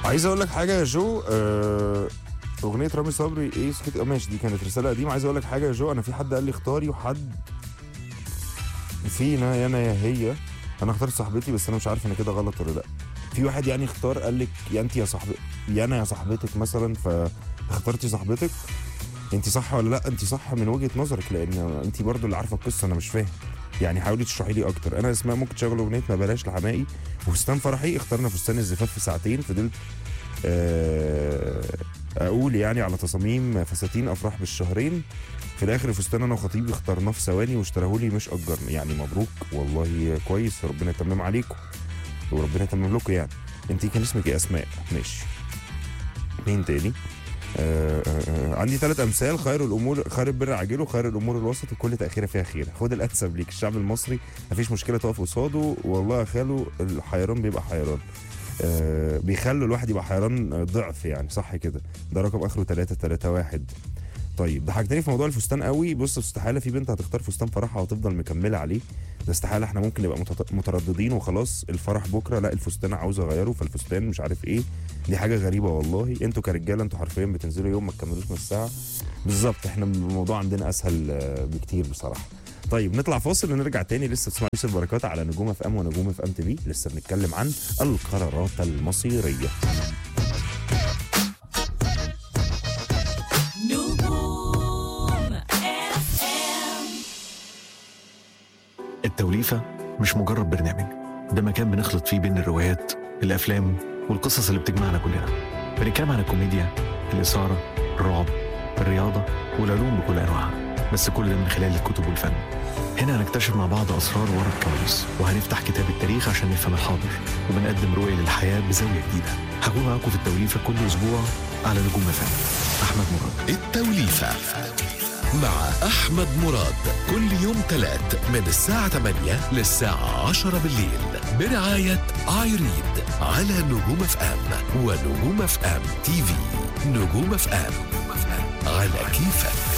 عايز اقول لك حاجه يا جو آه، اغنيه رامي صبري ايه سكت آه، ماشي دي كانت رساله قديمه عايز اقول لك حاجه يا جو انا في حد قال لي اختاري وحد فينا يا انا يا هي انا اخترت صاحبتي بس انا مش عارف انا كده غلط ولا لا في واحد يعني اختار قال لك يا انت يا صاحبتي يا انا يا صاحبتك مثلا فاخترتي صاحبتك انت صح ولا لا انت صح من وجهه نظرك لان انت برضو اللي عارفه القصه انا مش فاهم يعني حاولي تشرحي لي اكتر انا اسماء ممكن تشغل اغنيه ما بلاش لحمائي وفستان فرحي اخترنا فستان الزفاف في ساعتين فضلت آه، اقول يعني على تصاميم فساتين افراح بالشهرين في الاخر الفستان انا وخطيبي اخترناه في ثواني واشتراه لي مش اجرني يعني مبروك والله كويس ربنا يتمم عليكم وربنا يتمم لكم يعني انت كان اسمك ايه اسماء ماشي مين تاني آه آه آه عندي ثلاث امثال خير الامور خير البر عاجله خير الامور الوسط وكل تاخيره فيها خير خد الانسب ليك الشعب المصري مفيش مشكله تقف قصاده والله يا خاله الحيران بيبقى حيران آه بيخلوا الواحد يبقى حيران ضعف يعني صح كده ده رقم اخره 3 3 1 طيب ضحكتني في موضوع الفستان قوي بص استحاله في بنت هتختار فستان فرحها وتفضل مكمله عليه ده استحاله احنا ممكن نبقى متط- مترددين وخلاص الفرح بكره لا الفستان عاوز اغيره فالفستان مش عارف ايه دي حاجه غريبه والله انتوا كرجاله انتوا حرفيا بتنزلوا يوم ما تكملوش نص ساعه بالظبط احنا الموضوع عندنا اسهل آه، بكتير بصراحه طيب نطلع فاصل ونرجع تاني لسه تسمع يوسف بركات على نجوم اف ام ونجوم اف ام تي في لسه بنتكلم عن القرارات المصيريه نجوم FM التوليفة مش مجرد برنامج ده مكان بنخلط فيه بين الروايات الأفلام والقصص اللي بتجمعنا كلنا بنتكلم عن الكوميديا الإثارة الرعب الرياضة والعلوم بكل أنواعها بس كل ده من خلال الكتب والفن هنا هنكتشف مع بعض أسرار ورا الكواليس وهنفتح كتاب التاريخ عشان نفهم الحاضر وبنقدم رؤية للحياة بزاوية جديدة هكون معاكم في التوليفة كل أسبوع على نجوم فن أحمد مراد التوليفة مع أحمد مراد كل يوم تلات من الساعة 8 للساعة 10 بالليل برعاية ايريد على نجوم اف ام ونجوم اف ام تي في نجوم اف ام على كيفك